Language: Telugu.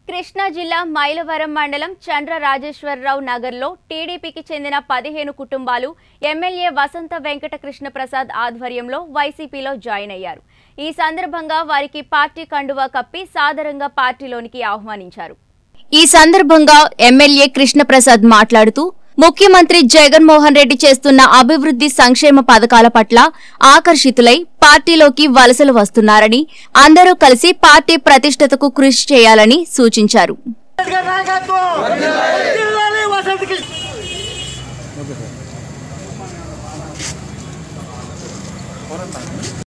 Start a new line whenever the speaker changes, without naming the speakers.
కృష్ణా జిల్లా మైలవరం మండలం చంద్ర రాజేశ్వరరావు నగర్లో టీడీపీకి చెందిన పదిహేను కుటుంబాలు ఎమ్మెల్యే వసంత వెంకట కృష్ణ ప్రసాద్ ఆధ్వర్యంలో వైసీపీలో జాయిన్ అయ్యారు ఈ సందర్భంగా వారికి పార్టీ కండువా కప్పి సాదరంగా పార్టీలోనికి ఆహ్వానించారు ఈ సందర్భంగా ఎమ్మెల్యే కృష్ణప్రసాద్ మాట్లాడుతూ ముఖ్యమంత్రి జగన్మోహన్ రెడ్డి చేస్తున్న అభివృద్ధి సంక్షేమ పథకాల పట్ల ఆకర్షితులై పార్టీలోకి వలసలు వస్తున్నారని అందరూ కలిసి పార్టీ ప్రతిష్టతకు కృషి చేయాలని సూచించారు
అంబేద్కర్ నాయకత్వం